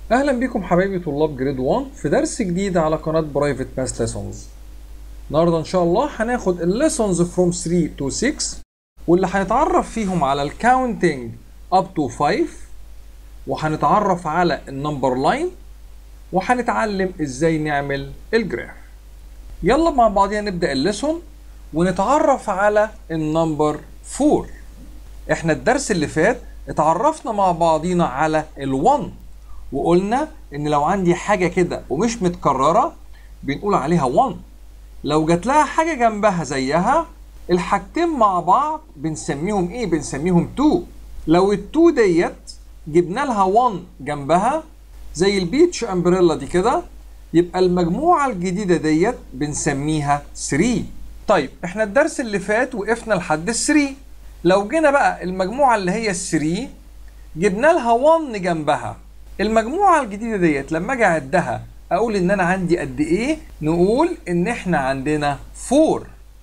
اهلا بيكم حبايبي طلاب جريد 1 في درس جديد على قناه برايفت ماس ليسونز النهارده ان شاء الله هناخد الليسونز فروم 3 to 6 واللي هنتعرف فيهم على الكاونتنج اب تو 5 وهنتعرف على النمبر لاين وهنتعلم ازاي نعمل الجراف يلا مع بعضينا نبدا الليسون ونتعرف على النمبر 4 احنا الدرس اللي فات اتعرفنا مع بعضينا على ال1 وقلنا ان لو عندي حاجه كده ومش متكرره بنقول عليها 1 لو جات لها حاجه جنبها زيها الحاجتين مع بعض بنسميهم ايه بنسميهم 2 لو ال2 ديت جبنا لها 1 جنبها زي البيتش امبريلا دي كده يبقى المجموعه الجديده ديت بنسميها 3 طيب احنا الدرس اللي فات وقفنا لحد ال 3 لو جينا بقى المجموعه اللي هي ال 3 جبنا لها 1 جنبها المجموعة الجديدة ديت لما اجي اعدها اقول ان انا عندي قد ايه نقول ان احنا عندنا 4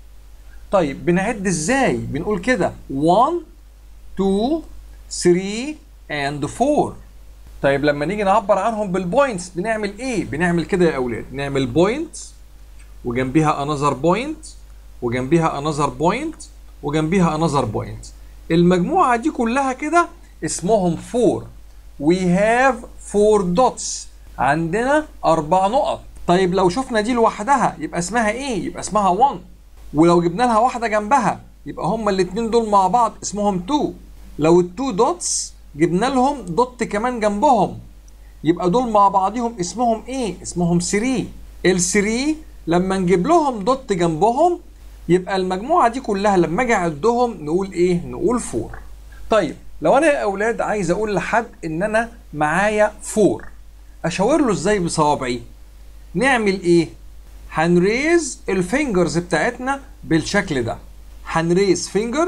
طيب بنعد ازاي بنقول كده 1 2 3 and 4 طيب لما نيجي نعبر عنهم بالبوينتس بنعمل ايه بنعمل كده يا اولاد نعمل بوينت وجنبيها another بوينت وجنبيها another بوينت وجنبيها another بوينت المجموعة دي كلها كده اسمهم 4 we have four dots عندنا أربع نقط طيب لو شفنا دي لوحدها يبقى اسمها إيه؟ يبقى اسمها 1 ولو جبنا لها واحدة جنبها يبقى هما الاتنين دول مع بعض اسمهم 2 لو التو دوتس جبنا لهم دوت كمان جنبهم يبقى دول مع بعضهم اسمهم ايه؟ اسمهم 3 ال 3 لما نجيب لهم دوت جنبهم يبقى المجموعة دي كلها لما اجي اعدهم نقول ايه؟ نقول 4 طيب لو انا يا اولاد عايز اقول لحد ان انا معايا 4 اشاور له ازاي بصوابعي نعمل ايه هنريز الفينجرز بتاعتنا بالشكل ده هنريز فينجر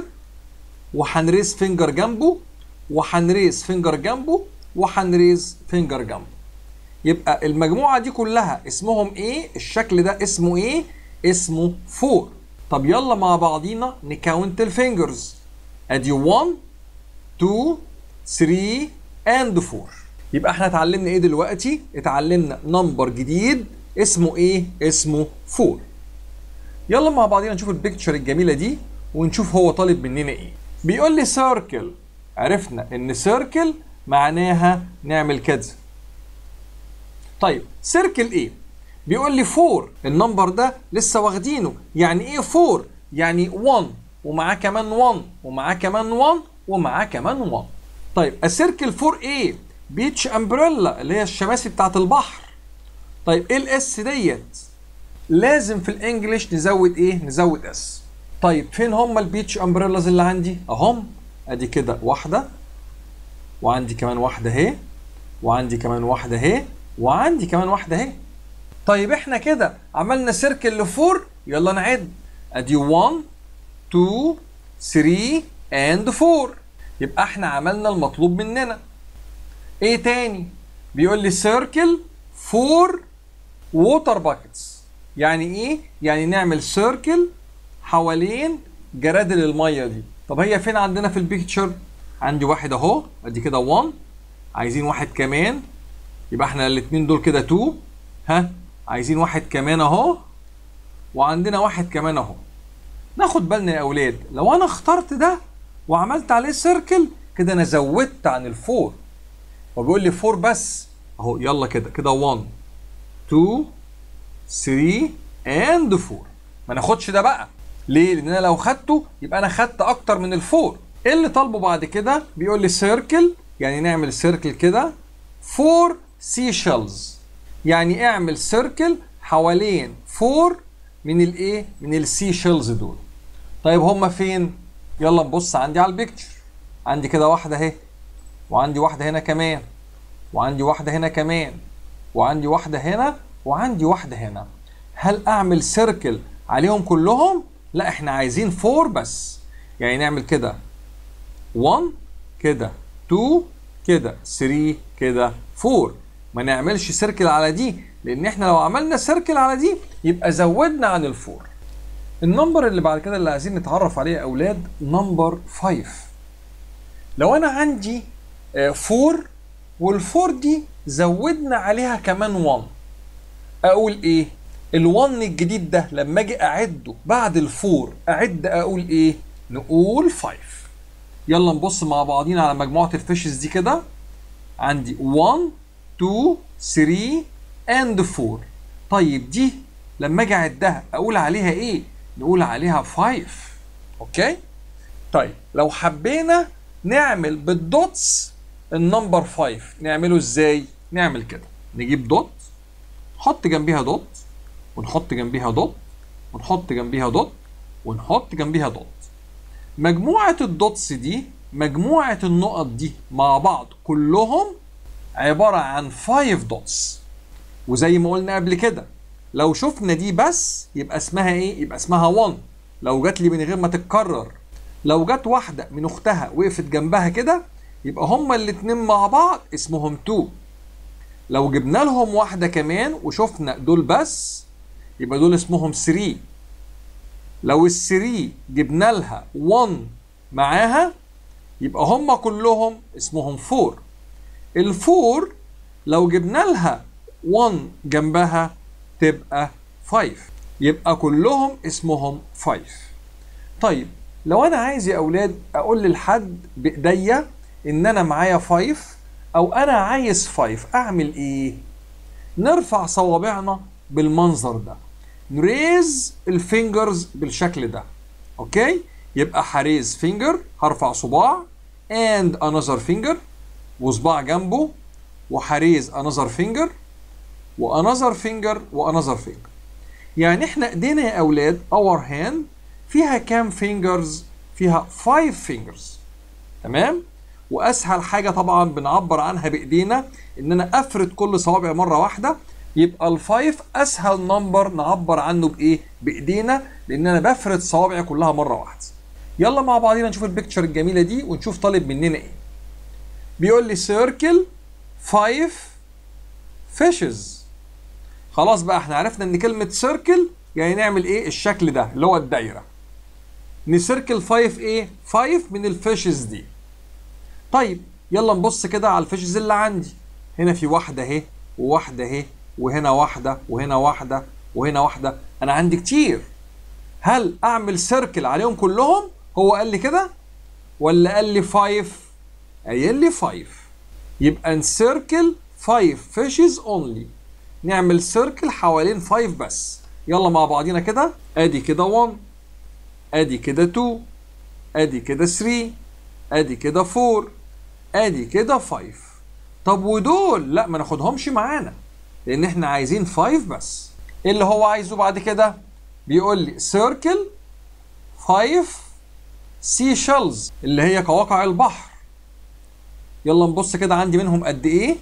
وهنريز فينجر جنبه وهنريز فينجر جنبه وهنريز فينجر جنبه يبقى المجموعة دي كلها اسمهم ايه الشكل ده اسمه ايه اسمه 4 طب يلا مع بعضينا نكاونت الفينجرز ادي 1 2 3 and 4 يبقى احنا اتعلمنا ايه دلوقتي اتعلمنا نمبر جديد اسمه ايه اسمه 4 يلا مع بعضينا نشوف البيكتشر الجميله دي ونشوف هو طالب مننا ايه بيقول لي سيركل عرفنا ان سيركل معناها نعمل كده طيب سيركل ايه بيقول لي 4 النمبر ده لسه واخدينه يعني ايه 4 يعني 1 ومعاه كمان 1 ومعاه كمان 1 ومعاه كمان 1 طيب السيركل 4 ايه بيتش امبريلا اللي هي الشماسي بتاعت البحر طيب ايه الاس ديت لازم في الانجليش نزود ايه نزود اس طيب فين هم البيتش امبريلاز اللي عندي اهم ادي كده واحده وعندي كمان واحده اهي وعندي كمان واحده اهي وعندي كمان واحده اهي طيب احنا كده عملنا سيركل ل 4 يلا نعد ادي 1 2 3 and 4 يبقى احنا عملنا المطلوب مننا ايه تاني بيقول لي سيركل 4 ووتر باكيتس يعني ايه يعني نعمل سيركل حوالين جرادل الميه دي طب هي فين عندنا في البيكتشر عندي واحد اهو ادي كده 1 عايزين واحد كمان يبقى احنا الاثنين دول كده 2 ها عايزين واحد كمان اهو وعندنا واحد كمان اهو ناخد بالنا يا اولاد لو انا اخترت ده وعملت عليه سيركل كده انا زودت عن الفور وبيقول لي 4 بس اهو يلا كده كده 1 2 3 اند 4 ما ناخدش ده بقى ليه لان انا لو خدته يبقى انا خدت اكتر من الفور ايه اللي طالبه بعد كده بيقول لي سيركل يعني نعمل سيركل كده 4 سي شيلز يعني اعمل سيركل حوالين 4 من الايه من السي شيلز دول طيب هما فين يلا نبص عندي على البيكتشر عندي كده واحده اهي وعندي واحده هنا كمان وعندي واحده هنا كمان وعندي واحده هنا وعندي واحده هنا هل اعمل سيركل عليهم كلهم لا احنا عايزين 4 بس يعني نعمل كده 1 كده 2 كده 3 كده 4 ما نعملش سيركل على دي لان احنا لو عملنا سيركل على دي يبقى زودنا عن الفور النمبر اللي بعد كده اللي عايزين نتعرف عليه يا اولاد نمبر 5 لو انا عندي 4 والفور دي زودنا عليها كمان 1 اقول ايه ال1 الجديد ده لما اجي اعده بعد الفور اعد اقول ايه نقول 5 يلا نبص مع بعضينا على مجموعه الفيشز دي كده عندي 1 2 3 and 4 طيب دي لما اجي اعدها اقول عليها ايه نقول عليها 5 اوكي طيب لو حبينا نعمل بالدوتس النمبر 5 نعمله ازاي نعمل كده نجيب دوت نحط جنبيها دوت ونحط جنبيها دوت ونحط جنبيها دوت ونحط جنبيها دوت مجموعة الدوتس دي مجموعة النقط دي مع بعض كلهم عبارة عن 5 دوتس وزي ما قلنا قبل كده لو شفنا دي بس يبقى اسمها ايه؟ يبقى اسمها 1 لو جات لي من غير ما تتكرر لو جت واحدة من اختها وقفت جنبها كده يبقى هما الاتنين مع بعض اسمهم 2 لو جبنا لهم واحدة كمان وشفنا دول بس يبقى دول اسمهم 3 لو ال 3 جبنا لها 1 معاها يبقى هما كلهم اسمهم 4 ال 4 لو جبنا لها 1 جنبها تبقى 5 يبقى كلهم اسمهم 5 طيب لو انا عايز يا اولاد اقول للحد بايديا ان انا معايا 5 او انا عايز 5 اعمل ايه نرفع صوابعنا بالمنظر ده نريز الفينجرز بالشكل ده اوكي يبقى هريز فينجر هرفع صباع and another finger وصباع جنبه وهريز another finger وانذر فينجر وانذر فينجر يعني احنا ايدينا يا اولاد اور هاند فيها كام فينجرز فيها 5 فينجرز تمام واسهل حاجه طبعا بنعبر عنها بايدينا ان انا افرد كل صوابع مره واحده يبقى الفايف اسهل نمبر نعبر عنه بايه بايدينا لان انا بفرد صوابعي كلها مره واحده يلا مع بعضينا نشوف البيكتشر الجميله دي ونشوف طالب مننا ايه بيقول لي سيركل 5 فيشز خلاص بقى احنا عرفنا ان كلمه سيركل يعني نعمل ايه الشكل ده اللي هو الدايره نسيركل 5 ايه 5 من الفيشز دي طيب يلا نبص كده على الفيشز اللي عندي هنا في واحده اهي وواحده اهي وهنا واحده وهنا واحده وهنا واحده انا عندي كتير هل اعمل سيركل عليهم كلهم هو قال لي كده ولا قال لي 5 قايل لي 5 يبقى نسيركل 5 فيشز اونلي نعمل سيركل حوالين 5 بس يلا مع بعضينا كده ادي كده 1 ادي كده 2 ادي كده 3 ادي كده 4 ادي كده 5 طب ودول لا ما ناخدهمش معانا لان احنا عايزين 5 بس ايه اللي هو عايزه بعد كده بيقول لي سيركل 5 سي شيلز اللي هي قواقع البحر يلا نبص كده عندي منهم قد ايه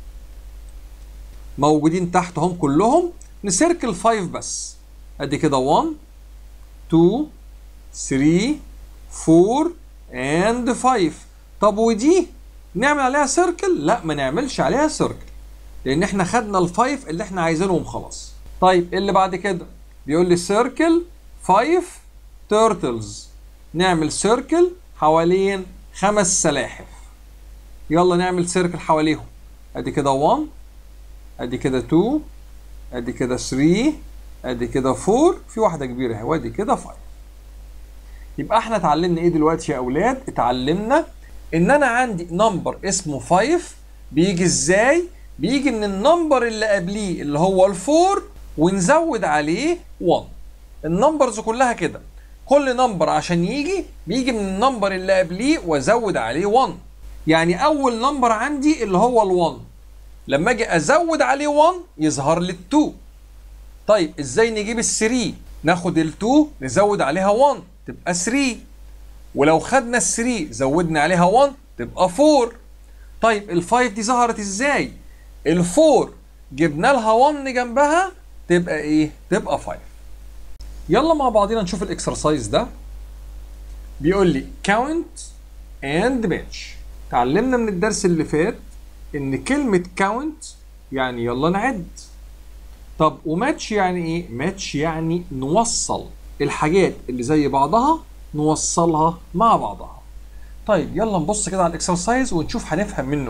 موجودين تحت هم كلهم نسيركل 5 بس ادي كده 1 2 3 4 and 5 طب ودي نعمل عليها سيركل لا ما نعملش عليها سيركل لان احنا خدنا الفايف اللي احنا عايزينهم خلاص طيب اللي بعد كده بيقول لي سيركل 5 تيرتلز نعمل سيركل حوالين خمس سلاحف يلا نعمل سيركل حواليهم ادي كده 1 ادي كده 2 ادي كده 3 ادي كده 4 في واحده كبيره اهي وادي كده 5 يبقى احنا اتعلمنا ايه دلوقتي يا اولاد اتعلمنا ان انا عندي نمبر اسمه 5 بيجي ازاي بيجي من النمبر اللي قبليه اللي هو الفور ونزود عليه 1 النمبرز كلها كده كل نمبر عشان يجي بيجي من النمبر اللي قبليه وازود عليه 1 يعني اول نمبر عندي اللي هو ال1 لما اجي ازود عليه 1 يظهر لي ال2 طيب ازاي نجيب ال3 ناخد ال2 نزود عليها 1 تبقى 3 ولو خدنا ال3 زودنا عليها 1 تبقى 4 طيب ال5 دي ظهرت ازاي ال4 جبنا لها 1 جنبها تبقى ايه تبقى 5 يلا مع بعضينا نشوف الاكسرسايز ده بيقول لي count and match اتعلمنا من الدرس اللي فات ان كلمة count يعني يلا نعد طب وماتش يعني ايه ماتش يعني نوصل الحاجات اللي زي بعضها نوصلها مع بعضها طيب يلا نبص كده على الاكسرسايز ونشوف هنفهم منه ايه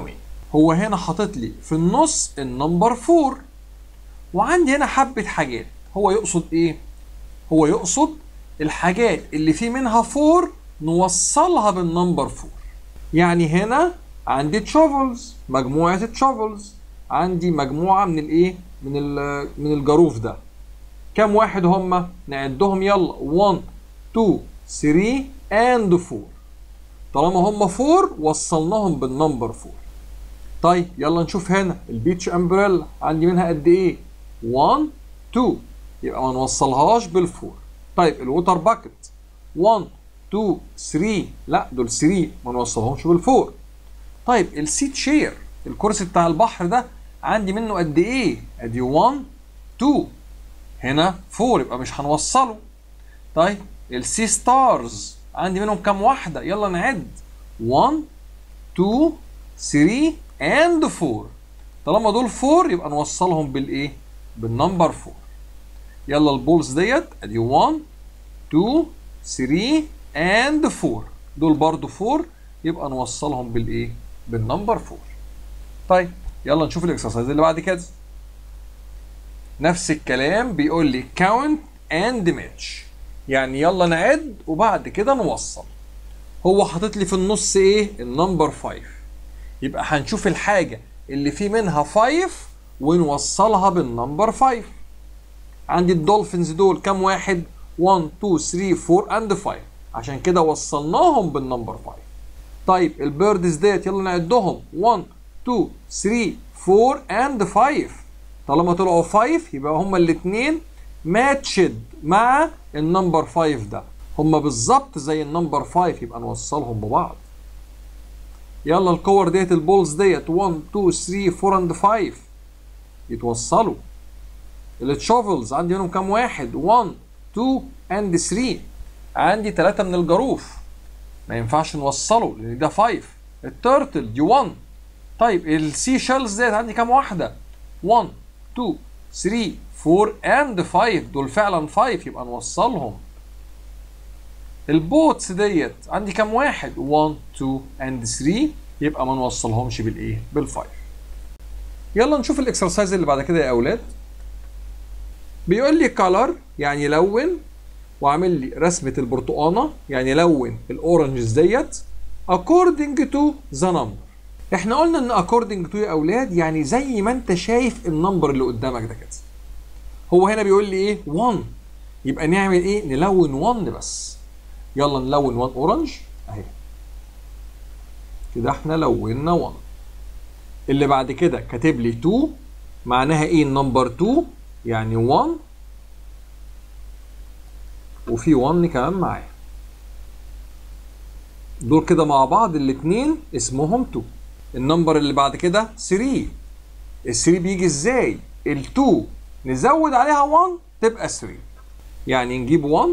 هو هنا حاطط لي في النص النمبر 4 وعندي هنا حبة حاجات هو يقصد ايه؟ هو يقصد الحاجات اللي في منها 4 نوصلها بالنمبر 4 يعني هنا عندي تشوفلز مجموعة تشوفلز عندي مجموعة من الايه؟ من من الجاروف ده كم واحد هم؟ نعدهم يلا 1 2 3 and 4 طالما هم 4 وصلناهم بالنمبر 4 طيب يلا نشوف هنا البيتش امبريلا عندي منها قد ايه 1 2 يبقى ما نوصلهاش بالفور طيب الووتر باكت 1 2 3 لا دول 3 ما نوصلهمش بالفور طيب السيت شير الكرسي بتاع البحر ده عندي منه قد ايه ادي 1 2 هنا 4 يبقى مش هنوصله طيب السي ستارز عندي منهم كام واحدة يلا نعد 1 2 3 and 4 طالما دول 4 يبقى نوصلهم بالايه بالنمبر 4 يلا البولز ديت ادي 1 2 3 and 4 دول برضو 4 يبقى نوصلهم بالايه بالنمبر 4 طيب يلا نشوف الاكسرسايز اللي بعد كده نفس الكلام بيقول لي count and match يعني يلا نعد وبعد كده نوصل هو حاطط لي في النص ايه النمبر 5 يبقى هنشوف الحاجه اللي في منها 5 ونوصلها بالنمبر 5 عندي الدولفينز دول كام واحد 1 2 3 4 اند 5 عشان كده وصلناهم بالنمبر 5 طيب البيردز ديت يلا نعدهم 1 2 3 4 اند 5 طالما طلعوا 5 يبقى هما الاثنين ماتشد مع النمبر 5 ده هما بالظبط زي النمبر 5 يبقى نوصلهم ببعض يلا الكور ديت البولز ديت 1 2 3 4 اند 5 يتوصلوا التشوفلز عندي منهم كام واحد 1 2 اند 3 عندي 3 من الجاروف ما ينفعش نوصله لان ده 5 التيرتل دي 1 طيب السي شيلز ديت عندي كام واحده 1 2 3 4 اند 5 دول فعلا 5 يبقى نوصلهم البوتس ديت عندي كام واحد 1 2 اند 3 يبقى ما نوصلهمش بالايه بال5 يلا نشوف الاكسرسايز اللي بعد كده يا اولاد بيقول لي color يعني لون وعامل لي رسمه البرتقانه يعني لون الاورنجز ديت according to the number احنا قلنا ان according to يا اولاد يعني زي ما انت شايف النمبر اللي قدامك ده كده هو هنا بيقول لي ايه 1 يبقى نعمل ايه نلون 1 بس يلا نلون 1 اورنج اهي كده احنا لونا 1 اللي بعد كده كاتب لي 2 معناها ايه النمبر 2 يعني 1 وفي 1 كمان معاه دول كده مع بعض الاثنين اسمهم 2 النمبر اللي بعد كده 3 ال 3 بيجي ازاي ال 2 نزود عليها 1 تبقى 3 يعني نجيب 1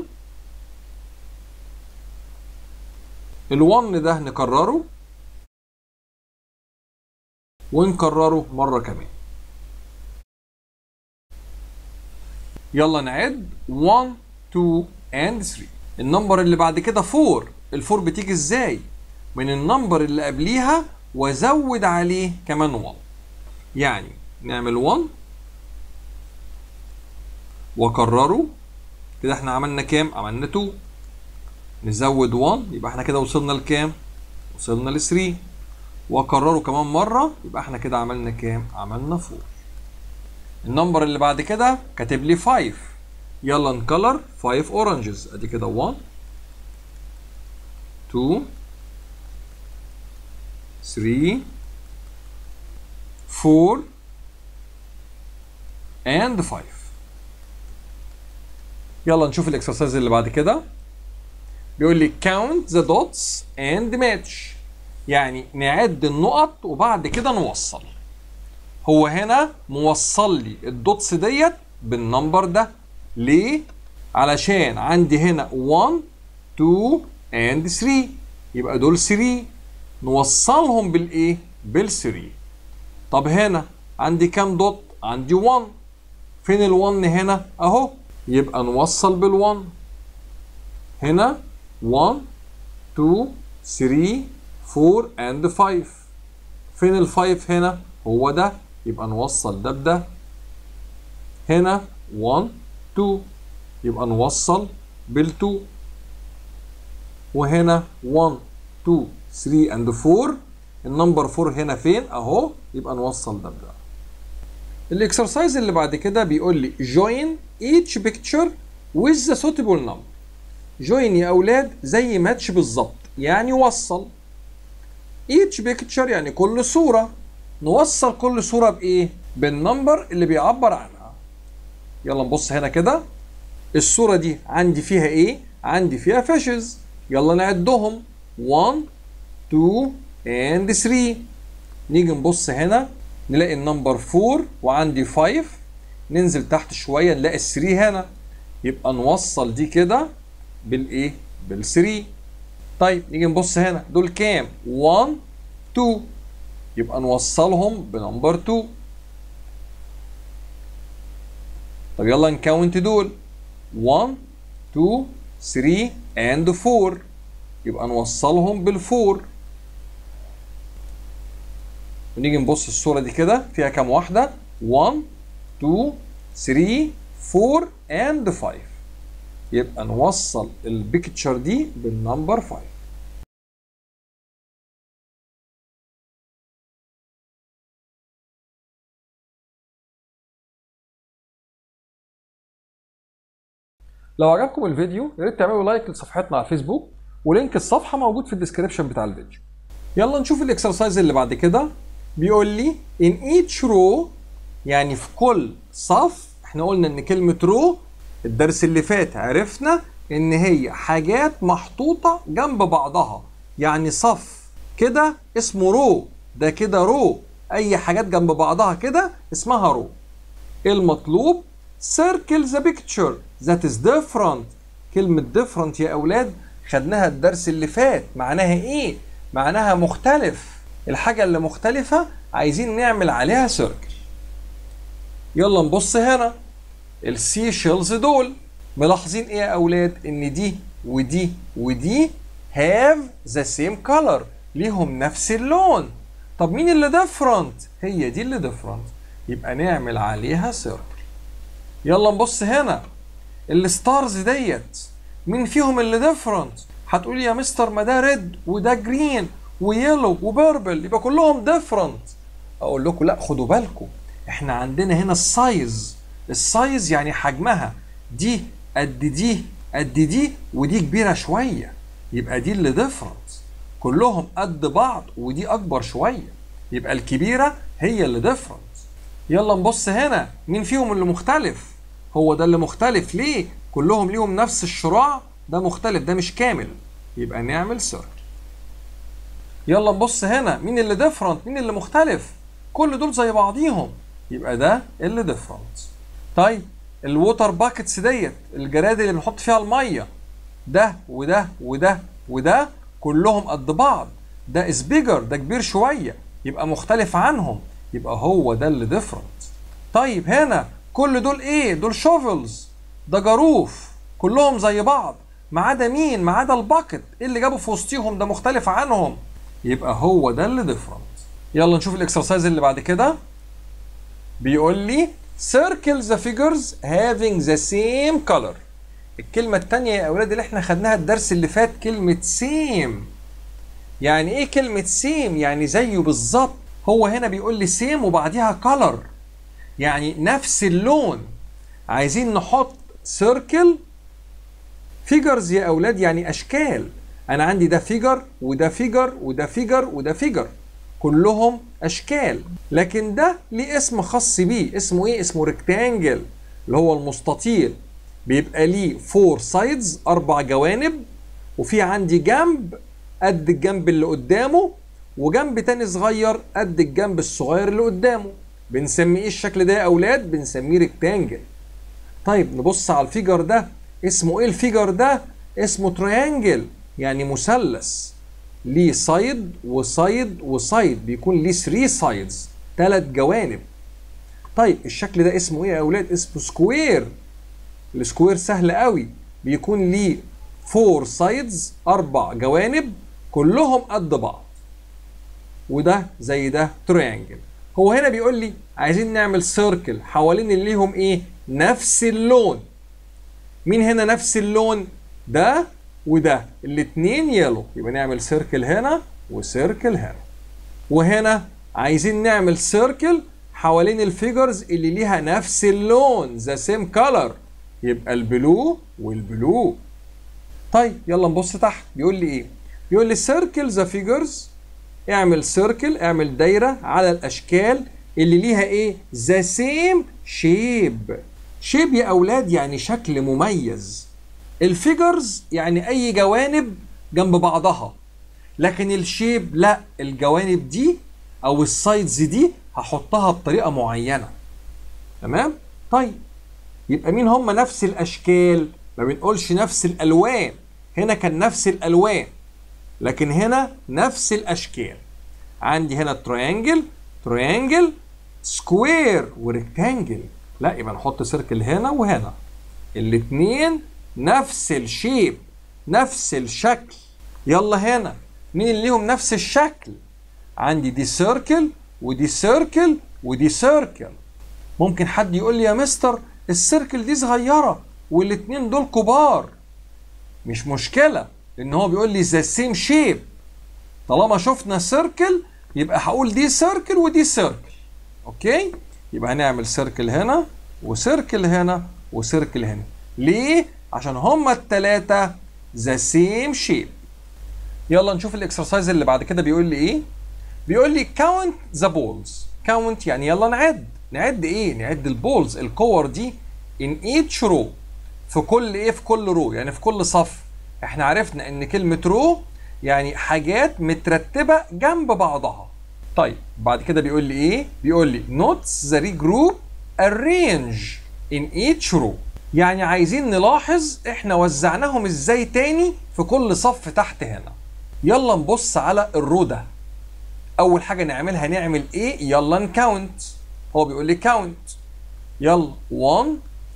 ال 1 ده نكرره ونكرره مرة كمان يلا نعد 1 2 and 3 النمبر اللي بعد كده 4 الفور بتيجي ازاي من النمبر اللي قبليها وازود عليه كمان 1 يعني نعمل 1 واكرره كده احنا عملنا كام عملنا 2 نزود 1 يبقى احنا كده وصلنا لكام وصلنا ل 3 واكرره كمان مره يبقى احنا كده عملنا كام عملنا 4 النمبر اللي بعد كده كاتب لي 5 يلا نكلر 5 اورنجز ادي كده 1 2 3 4 and 5 يلا نشوف الاكسرسايز اللي بعد كده بيقول لي count the dots and match يعني نعد النقط وبعد كده نوصل هو هنا موصل لي الدوتس ديت بالنمبر ده ليه علشان عندي هنا 1 2 and 3 يبقى دول 3 نوصلهم بالايه بال 3 طب هنا عندي كام دوت عندي 1 فين ال 1 هنا اهو يبقى نوصل بال 1 هنا 1 2 3 4 and 5 فين الفايف هنا هو ده يبقى نوصل ده بده هنا 1 2 يبقى نوصل بال2 وهنا 1 2 3 and 4 النمبر 4 هنا فين اهو يبقى نوصل ده بده الاكسرسايز اللي بعد كده بيقول لي join each picture with the suitable number join يا اولاد زي ماتش بالظبط يعني وصل each picture يعني كل صورة نوصل كل صورة بايه بالنمبر اللي بيعبر عنها يلا نبص هنا كده الصورة دي عندي فيها ايه عندي فيها fishes يلا نعدهم 1 2 and 3 نيجي نبص هنا نلاقي النمبر 4 وعندي 5 ننزل تحت شويه نلاقي ال 3 هنا يبقى نوصل دي كده بالايه بال 3 طيب نيجي نبص هنا دول كام 1 2 يبقى نوصلهم بنمبر 2 طب يلا نكاونت دول 1 2 3 and 4 يبقى نوصلهم بالفور ونيجي نبص الصورة دي كده فيها كام واحدة 1 2 3 4 and 5 يبقى نوصل البيكتشر دي بالنمبر 5 لو عجبكم الفيديو يا ريت تعملوا لايك لصفحتنا على الفيسبوك ولينك الصفحه موجود في الديسكربشن بتاع الفيديو يلا نشوف الاكسرسايز اللي بعد كده بيقول لي in each row يعني في كل صف احنا قلنا ان كلمه رو الدرس اللي فات عرفنا ان هي حاجات محطوطه جنب بعضها يعني صف كده اسمه رو ده كده رو اي حاجات جنب بعضها كده اسمها رو المطلوب circle the picture that is different كلمة different يا أولاد خدناها الدرس اللي فات معناها إيه؟ معناها مختلف الحاجة اللي مختلفة عايزين نعمل عليها سيركل يلا نبص هنا السي شيلز دول ملاحظين ايه يا اولاد ان دي ودي ودي have the same color ليهم نفس اللون طب مين اللي different هي دي اللي different يبقى نعمل عليها سيركل يلا نبص هنا الستارز ديت مين فيهم اللي ديفرنت هتقول يا مستر ما ده ريد وده جرين ويلو وبيربل يبقى كلهم ديفرنت اقول لكم لا خدوا بالكم احنا عندنا هنا السايز السايز يعني حجمها دي قد دي قد دي ودي كبيره شويه يبقى دي اللي ديفرنت كلهم قد بعض ودي اكبر شويه يبقى الكبيره هي اللي ديفرنت يلا نبص هنا مين فيهم اللي مختلف هو ده اللي مختلف ليه كلهم ليهم نفس الشراع ده مختلف ده مش كامل يبقى نعمل سيركل يلا نبص هنا مين اللي ديفرنت مين اللي مختلف كل دول زي بعضيهم يبقى ده اللي ديفرنت طيب الووتر باكتس ديت الجراد اللي بنحط فيها الميه ده وده وده وده كلهم قد بعض ده از بيجر ده كبير شويه يبقى مختلف عنهم يبقى هو ده اللي ديفرنت طيب هنا كل دول ايه دول شوفلز ده جاروف كلهم زي بعض ما عدا مين ما عدا الباكت ايه اللي جابه في وسطيهم ده مختلف عنهم يبقى هو ده اللي ديفرنت يلا نشوف الاكسرسايز اللي بعد كده بيقول لي circle the figures having the same color الكلمة التانية يا أولاد اللي احنا خدناها الدرس اللي فات كلمة same يعني ايه كلمة same يعني زيه بالظبط هو هنا بيقول لي same وبعديها color يعني نفس اللون عايزين نحط سيركل فيجرز يا اولاد يعني اشكال انا عندي ده فيجر وده فيجر وده فيجر وده فيجر كلهم اشكال لكن ده ليه اسم خاص بيه اسمه ايه اسمه ريكتانجل اللي هو المستطيل بيبقى ليه فور سايدز اربع جوانب وفي عندي جنب قد الجنب اللي قدامه وجنب تاني صغير قد الجنب الصغير اللي قدامه بنسميه ايه الشكل ده يا اولاد بنسميه ريكتانجل طيب نبص على الفيجر ده اسمه ايه الفيجر ده اسمه تريانجل يعني مثلث ليه سايد وسايد وسايد بيكون ليه 3 سايدز ثلاث جوانب طيب الشكل ده اسمه ايه يا اولاد اسمه سكوير السكوير سهل قوي بيكون ليه 4 سايدز اربع جوانب كلهم قد بعض وده زي ده تريانجل هو هنا بيقول لي عايزين نعمل سيركل حوالين اللي ليهم ايه نفس اللون مين هنا نفس اللون ده وده الاتنين يلو يبقى نعمل سيركل هنا وسيركل هنا وهنا عايزين نعمل سيركل حوالين الفيجرز اللي ليها نفس اللون ذا سيم كولر يبقى البلو والبلو طيب يلا نبص تحت بيقول لي ايه بيقول لي سيركل ذا فيجرز اعمل سيركل اعمل دايره على الاشكال اللي ليها ايه ذا سيم شيب شيب يا اولاد يعني شكل مميز الفيجرز يعني اي جوانب جنب بعضها لكن الشيب لا الجوانب دي او السايدز دي هحطها بطريقه معينه تمام طيب يبقى مين هم نفس الاشكال ما بنقولش نفس الالوان هنا كان نفس الالوان لكن هنا نفس الاشكال عندي هنا تريانجل تريانجل سكوير وريكتانجل لا يبقى نحط سيركل هنا وهنا الاتنين نفس الشيب نفس الشكل يلا هنا مين اللي ليهم نفس الشكل عندي دي سيركل ودي سيركل ودي سيركل ممكن حد يقول لي يا مستر السيركل دي صغيره والاتنين دول كبار مش مشكله لان هو بيقول لي ذا سيم شيب طالما شفنا سيركل يبقى هقول دي سيركل ودي سيركل اوكي يبقى هنعمل سيركل هنا وسيركل هنا وسيركل هنا ليه عشان هما التلاتة ذا سيم شيب يلا نشوف الاكسرسايز اللي بعد كده بيقول لي ايه بيقول لي كاونت ذا بولز كاونت يعني يلا نعد نعد ايه نعد البولز الكور دي in each row في كل ايه في كل رو يعني في كل صف احنا عرفنا ان كلمة رو يعني حاجات مترتبة جنب بعضها طيب بعد كده بيقول لي ايه بيقول لي notes the regroup arrange in each row يعني عايزين نلاحظ احنا وزعناهم ازاي تاني في كل صف تحت هنا يلا نبص على الرو ده اول حاجة نعملها نعمل ايه يلا نكاونت هو بيقول لي كاونت يلا 1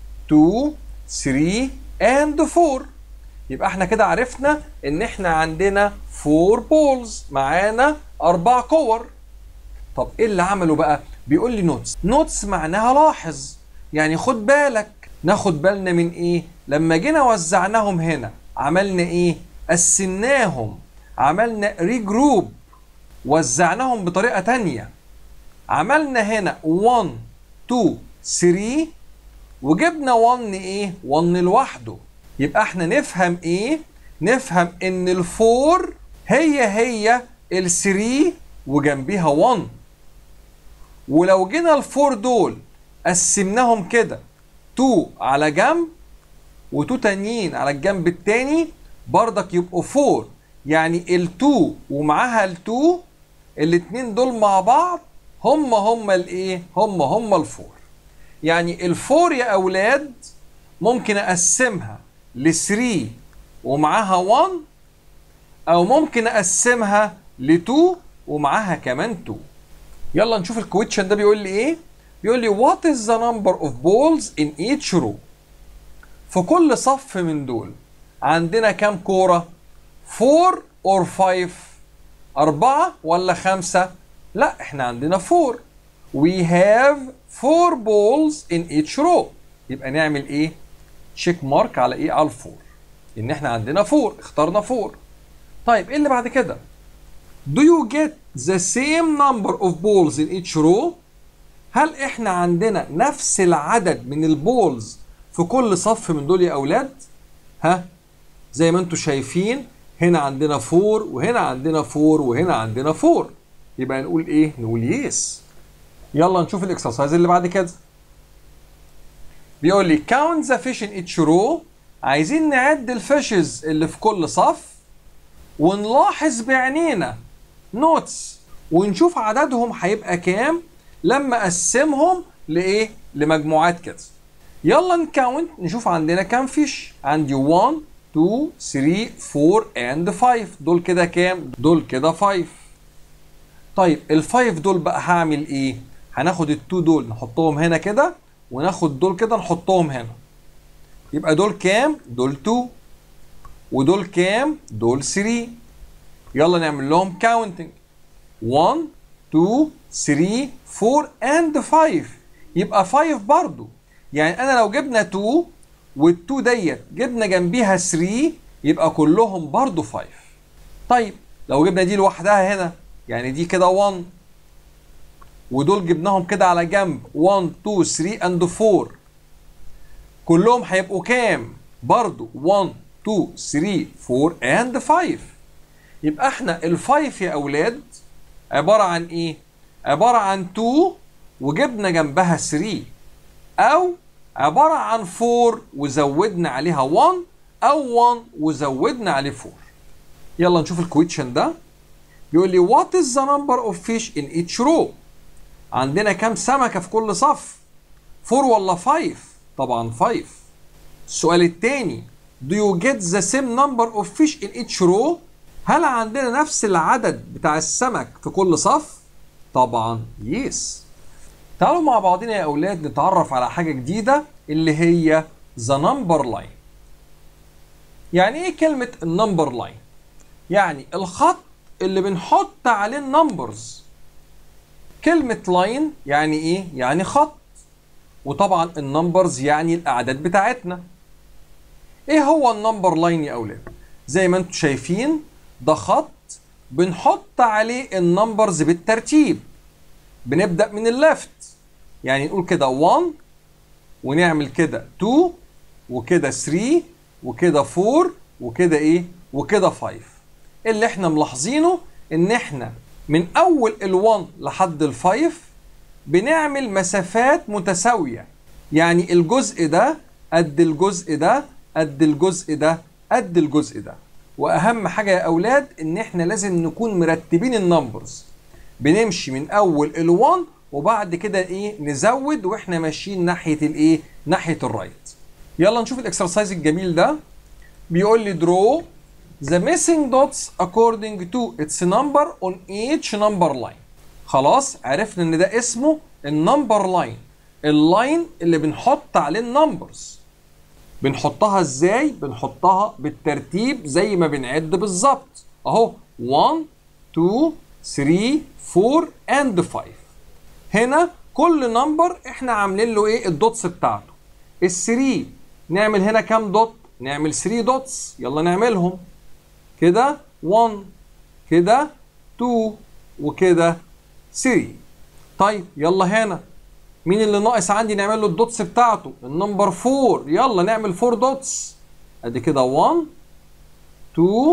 2 3 and 4 يبقى احنا كده عرفنا ان احنا عندنا 4 بولز معانا اربع كور طب ايه اللي عمله بقى بيقول لي نوتس نوتس معناها لاحظ يعني خد بالك ناخد بالنا من ايه لما جينا وزعناهم هنا عملنا ايه قسمناهم عملنا ريجروب وزعناهم بطريقة تانية عملنا هنا 1 2 3 وجبنا 1 ايه 1 لوحده يبقى احنا نفهم ايه نفهم ان الفور هي هي ال3 وجنبيها 1 ولو جينا الفور دول قسمناهم كده 2 على جنب و2 تانيين على الجنب التاني بردك يبقوا 4 يعني ال2 ومعاها ال2 الاتنين دول مع بعض هم هم الايه هم هم الفور يعني الفور يا اولاد ممكن اقسمها ل 3 ومعاها 1 او ممكن اقسمها ل 2 ومعاها كمان 2 يلا نشوف الكويتشن ده بيقول لي ايه بيقول لي what is the number of balls in each row في كل صف من دول عندنا كام كورة 4 or 5 أربعة ولا خمسة لا احنا عندنا 4 we have 4 balls in each row يبقى نعمل ايه تشيك مارك على ايه على الفور ان احنا عندنا 4 اخترنا 4 طيب ايه اللي بعد كده Do you get the same number of balls in each row هل احنا عندنا نفس العدد من البولز في كل صف من دول يا اولاد ها زي ما انتم شايفين هنا عندنا 4 وهنا عندنا 4 وهنا عندنا 4 يبقى نقول ايه نقول يس يلا نشوف الاكسرسايز اللي بعد كده بيقول لي count the fish in each row عايزين نعد الفيشز اللي في كل صف ونلاحظ بعينينا نوتس ونشوف عددهم هيبقى كام لما اقسمهم لايه لمجموعات كده يلا نكاونت نشوف عندنا كام فيش عندي 1 2 3 4 and 5 دول كده كام دول كده 5 طيب الفايف دول بقى هعمل ايه هناخد التو دول نحطهم هنا كده وناخد دول كده نحطهم هنا يبقى دول كام دول 2 ودول كام دول 3 يلا نعمل لهم كاونتنج 1 2 3 4 and 5 يبقى 5 برضو يعني انا لو جبنا 2 وال2 ديت جبنا جنبيها 3 يبقى كلهم برضو 5 طيب لو جبنا دي لوحدها هنا يعني دي كده 1 ودول جبناهم كده على جنب 1 2 3 and 4 كلهم هيبقوا كام برضو 1 2 3 4 and 5 يبقى احنا الفايف يا اولاد عبارة عن ايه عبارة عن 2 وجبنا جنبها 3 او عبارة عن 4 وزودنا عليها 1 او 1 وزودنا عليه 4 يلا نشوف الكويتشن ده بيقول لي what is the number of fish in each row عندنا كام سمكة في كل صف 4 ولا 5 طبعا 5 السؤال التاني do you get the same number of fish in each row هل عندنا نفس العدد بتاع السمك في كل صف طبعا يس تعالوا مع بعضنا يا اولاد نتعرف على حاجة جديدة اللي هي the number line يعني ايه كلمة النمبر لاين يعني الخط اللي بنحط عليه النمبرز كلمة لاين يعني ايه يعني خط وطبعا النمبرز يعني الاعداد بتاعتنا ايه هو النمبر لاين يا اولاد زي ما انتم شايفين ده خط بنحط عليه النمبرز بالترتيب بنبدأ من الليفت يعني نقول كده 1 ونعمل كده 2 وكده 3 وكده 4 وكده ايه وكده 5 اللي احنا ملاحظينه ان احنا من اول ال1 لحد ال5 بنعمل مسافات متساوية يعني الجزء ده قد الجزء ده قد الجزء ده قد الجزء ده واهم حاجة يا اولاد ان احنا لازم نكون مرتبين النمبرز بنمشي من اول ال1 وبعد كده ايه نزود واحنا ماشيين ناحية الايه ناحية الرايت يلا نشوف الاكسرسايز الجميل ده بيقول لي draw the missing dots according to its number on each number line خلاص عرفنا ان ده اسمه النمبر لاين اللاين اللي بنحط عليه النمبرز بنحطها ازاي بنحطها بالترتيب زي ما بنعد بالظبط اهو 1 2 3 4 and 5 هنا كل نمبر احنا عاملين له ايه الدوتس بتاعته ال3 نعمل هنا كام دوت نعمل 3 دوتس يلا نعملهم كده 1 كده 2 وكده 3 طيب يلا هنا مين اللي ناقص عندي نعمل له الدوتس بتاعته النمبر 4 يلا نعمل 4 دوتس ادي كده 1 2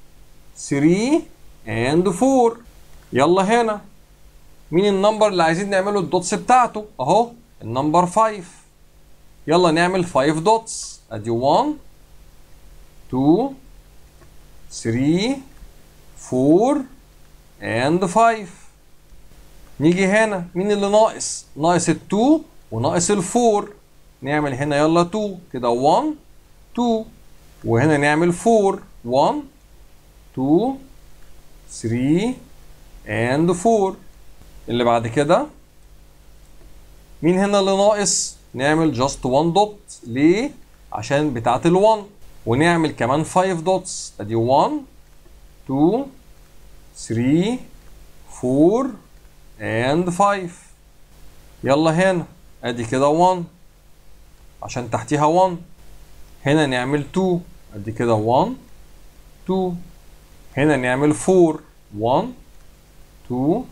3 and 4 يلا هنا مين النمبر اللي عايزين نعمله الدوتس بتاعته اهو النمبر 5 يلا نعمل 5 دوتس ادي 1 2 3 4 and 5 نيجي هنا مين اللي ناقص ناقص ال 2 وناقص ال 4 نعمل هنا يلا 2 كده 1 2 وهنا نعمل 4 1 2 3 and 4 اللي بعد كده مين هنا اللي ناقص نعمل جاست 1 دوت ليه عشان بتاعت ال 1 ونعمل كمان 5 دوتس ادي 1 2 3 4 and 5 يلا هنا ادي كده 1 عشان تحتيها 1 هنا نعمل 2 ادي كده 1 2 هنا نعمل 4 1 2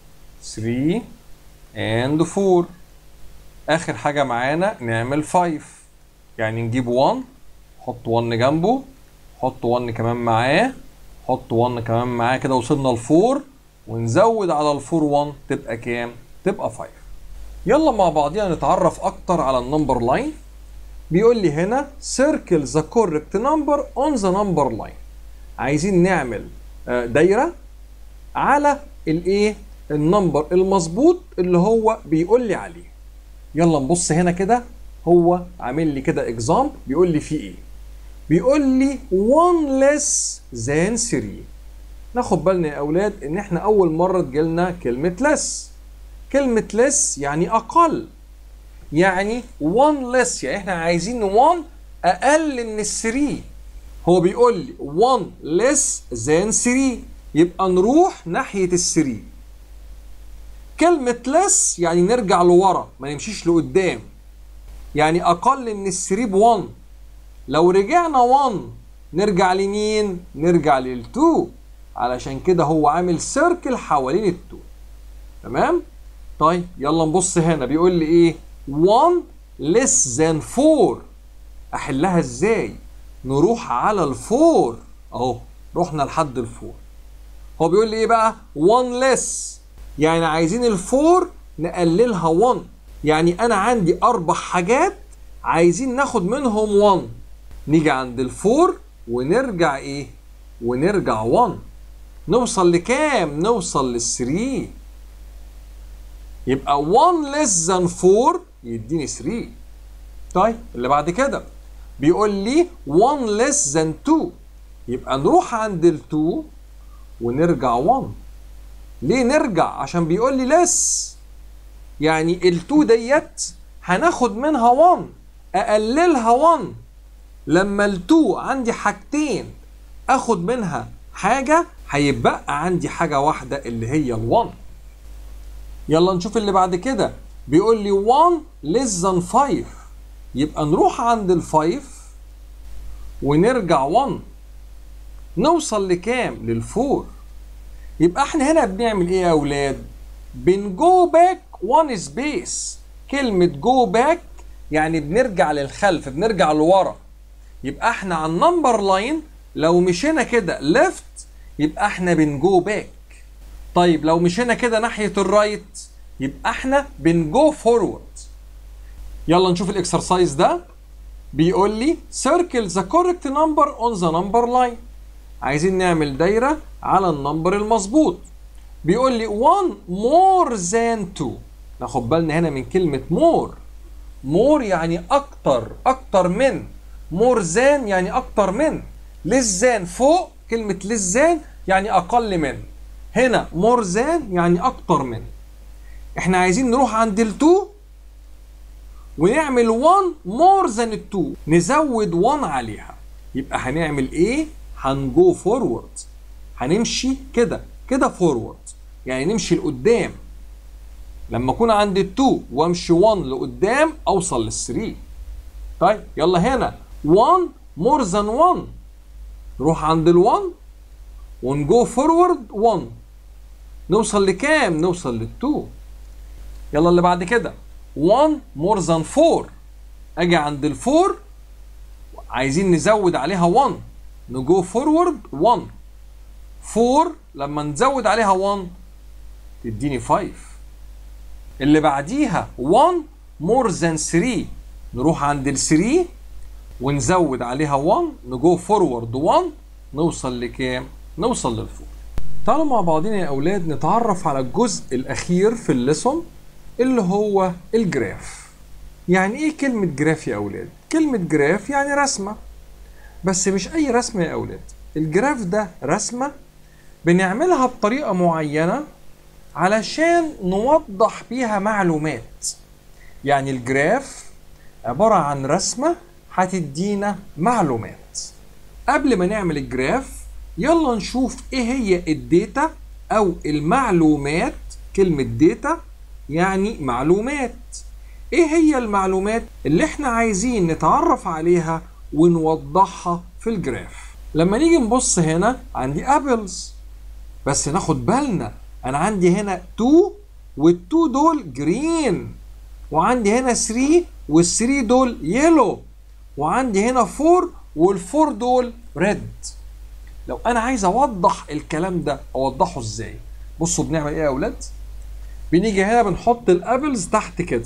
3 and 4 اخر حاجة معانا نعمل 5 يعني نجيب 1 حط 1 جنبه حط 1 كمان معاه حط 1 كمان معاه كده وصلنا ل 4 ونزود على ال 4 1 تبقى كام؟ تبقى 5 يلا مع بعضينا نتعرف اكتر على النمبر لاين بيقول لي هنا circle the correct number on the number line عايزين نعمل دايرة على الايه النمبر المظبوط اللي هو بيقول لي عليه يلا نبص هنا كده هو عامل لي كده اكزامبل بيقول لي فيه ايه بيقول لي 1 less than 3 ناخد بالنا يا اولاد ان احنا اول مره تجيلنا كلمه less كلمه less يعني اقل يعني 1 less يعني احنا عايزين 1 اقل من ال 3 هو بيقول لي 1 less than 3 يبقى نروح ناحية الثري كلمة less يعني نرجع لورا ما نمشيش لقدام يعني أقل من الثري بوان لو رجعنا 1 نرجع لمين؟ نرجع لل2 علشان كده هو عامل سيركل حوالين ال2 تمام؟ طيب يلا نبص هنا بيقول لي ايه؟ 1 less than 4 احلها ازاي؟ نروح على الفور اهو رحنا لحد الفور هو بيقول لي ايه بقى 1 less يعني عايزين الفور نقللها 1 يعني انا عندي اربع حاجات عايزين ناخد منهم 1 نيجي عند الفور ونرجع ايه ونرجع 1 نوصل لكام نوصل لل3 يبقى 1 less than 4 يديني 3 طيب اللي بعد كده بيقول لي 1 less than 2 يبقى نروح عند ال 2 ونرجع 1 ليه نرجع عشان بيقول لي less يعني ال 2 ديت هناخد منها 1 اقللها 1 لما ال 2 عندي حاجتين اخد منها حاجه هيبقى عندي حاجه واحده اللي هي ال 1 يلا نشوف اللي بعد كده بيقول لي 1 less than 5 يبقى نروح عند ال 5 ونرجع 1 نوصل لكام للفور يبقى احنا هنا بنعمل ايه يا اولاد بنجو باك 1 سبيس كلمة جو باك يعني بنرجع للخلف بنرجع لورا يبقى احنا على النمبر لاين لو مشينا كده ليفت يبقى احنا بنجو باك طيب لو مشينا كده ناحية الرايت يبقى احنا بنجو فورورد يلا نشوف الاكسرسايز ده بيقول لي circle the correct number on the number line عايزين نعمل دايرة على النمبر المظبوط بيقول لي 1 more than 2 ناخد بالنا هنا من كلمة more more يعني أكتر أكتر من more than يعني أكتر من less than فوق كلمة less than يعني أقل من هنا more than يعني أكتر من احنا عايزين نروح عند ال 2 ونعمل 1 more than ال 2 نزود 1 عليها يبقى هنعمل ايه؟ هنجو فورورد هنمشي كده كده فورورد يعني نمشي لقدام لما اكون عند ال 2 وامشي 1 لقدام اوصل لل 3 طيب يلا هنا 1 more than 1 نروح عند ال 1 ونجو فورورد 1 نوصل لكام؟ نوصل لل 2 يلا اللي بعد كده 1 more than 4 اجي عند ال 4 عايزين نزود عليها 1 نجو فورورد 1 4 لما نزود عليها 1 تديني 5 اللي بعديها 1 more than 3 نروح عند ال 3 ونزود عليها 1 نجو فورورد 1 نوصل لكام؟ نوصل للفور تعالوا مع بعضنا يا اولاد نتعرف على الجزء الاخير في الليسون اللي هو الجراف يعني ايه كلمة جراف يا اولاد؟ كلمة جراف يعني رسمة بس مش اي رسمة يا اولاد الجراف ده رسمة بنعملها بطريقة معينة علشان نوضح بيها معلومات يعني الجراف عبارة عن رسمة هتدينا معلومات قبل ما نعمل الجراف يلا نشوف ايه هي الداتا او المعلومات كلمة داتا يعني معلومات ايه هي المعلومات اللي احنا عايزين نتعرف عليها ونوضحها في الجراف لما نيجي نبص هنا عندي ابلز بس ناخد بالنا انا عندي هنا 2 وال2 دول جرين وعندي هنا 3 وال3 دول يلو وعندي هنا 4 وال4 دول ريد لو انا عايز اوضح الكلام ده اوضحه ازاي بصوا بنعمل ايه يا اولاد بنيجي هنا بنحط الابلز تحت كده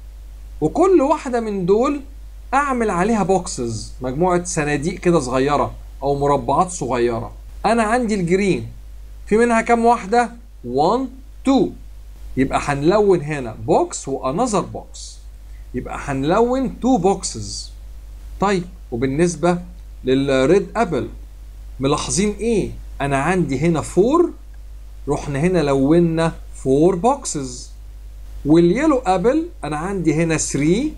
وكل واحده من دول اعمل عليها بوكسز مجموعه صناديق كده صغيره او مربعات صغيره انا عندي الجرين في منها كام واحده 1 2 يبقى هنلون هنا بوكس وانذر بوكس يبقى هنلون 2 بوكسز طيب وبالنسبه للريد ابل ملاحظين ايه انا عندي هنا 4 رحنا هنا لونا 4 بوكسز واليلو ابل انا عندي هنا 3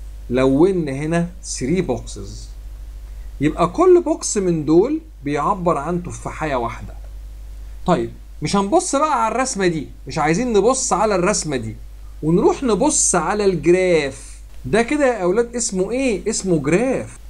لونا هنا 3 بوكسز يبقى كل بوكس من دول بيعبر عن تفاحية واحدة طيب مش هنبص بقى على الرسمه دي مش عايزين نبص على الرسمه دي ونروح نبص على الجراف ده كده يا اولاد اسمه ايه اسمه جراف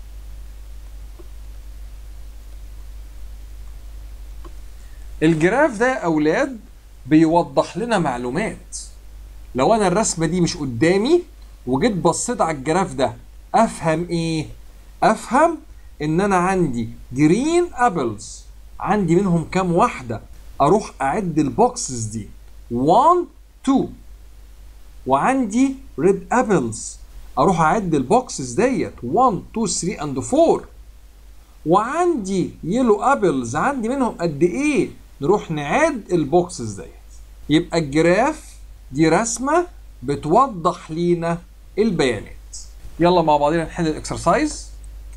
الجراف ده يا اولاد بيوضح لنا معلومات لو انا الرسمه دي مش قدامي وجيت بصيت على الجراف ده افهم ايه افهم ان انا عندي جرين ابلز عندي منهم كام واحده اروح اعد البوكسز دي 1 2 وعندي ريد ابلز اروح اعد البوكسز ديت 1 2 3 اند 4 وعندي يلو ابلز عندي منهم قد ايه نروح نعد البوكسز ديت يبقى الجراف دي رسمه بتوضح لينا البيانات يلا مع بعضنا نحل الاكسرسايز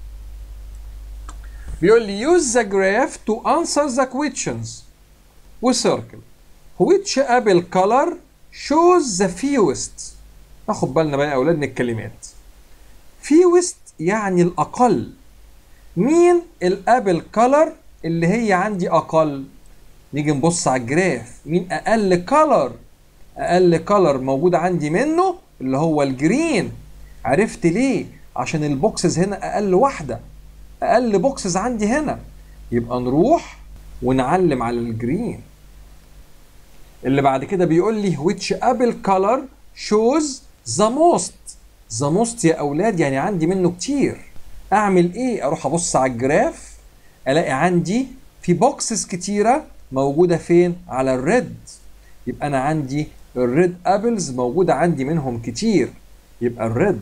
بيقول لي use the graph to answer the questions وcircle which apple color shows the fewest ناخد بالنا بقى يا اولاد من الكلمات fewest يعني الاقل مين الابل كولر اللي هي عندي اقل نيجي نبص على الجراف مين اقل كولر اقل كولر موجود عندي منه اللي هو الجرين عرفت ليه عشان البوكسز هنا اقل واحده اقل بوكسز عندي هنا يبقى نروح ونعلم على الجرين اللي بعد كده بيقول لي which apple color shows the most the most يا اولاد يعني عندي منه كتير اعمل ايه اروح ابص على الجراف الاقي عندي في بوكسز كتيره موجوده فين على الريد يبقى انا عندي الريد ابلز موجوده عندي منهم كتير يبقى الريد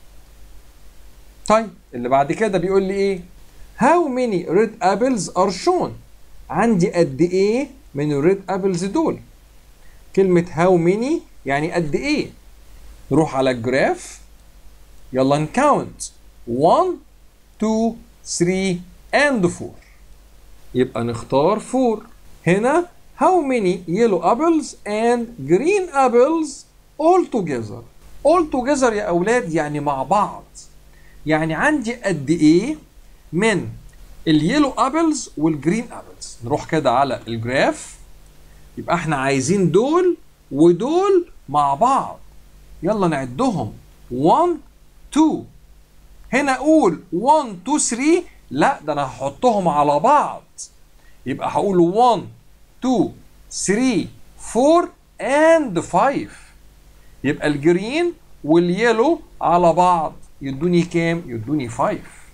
طيب اللي بعد كده بيقول لي ايه how many red apples are shown عندي قد ايه من الريد ابلز دول كلمة how many يعني قد ايه نروح على الجراف يلا نكاونت 1 2 3 and 4 يبقى نختار 4 هنا how many yellow apples and green apples all together all together يا اولاد يعني مع بعض يعني عندي قد ايه من اليلو ابلز والجرين ابلز نروح كده على الجراف يبقى احنا عايزين دول ودول مع بعض يلا نعدهم 1 2 هنا اقول 1 2 3 لا ده انا هحطهم على بعض يبقى هقول 1 2 3 4 and 5 يبقى الجرين واليلو على بعض يدوني كام؟ يدوني 5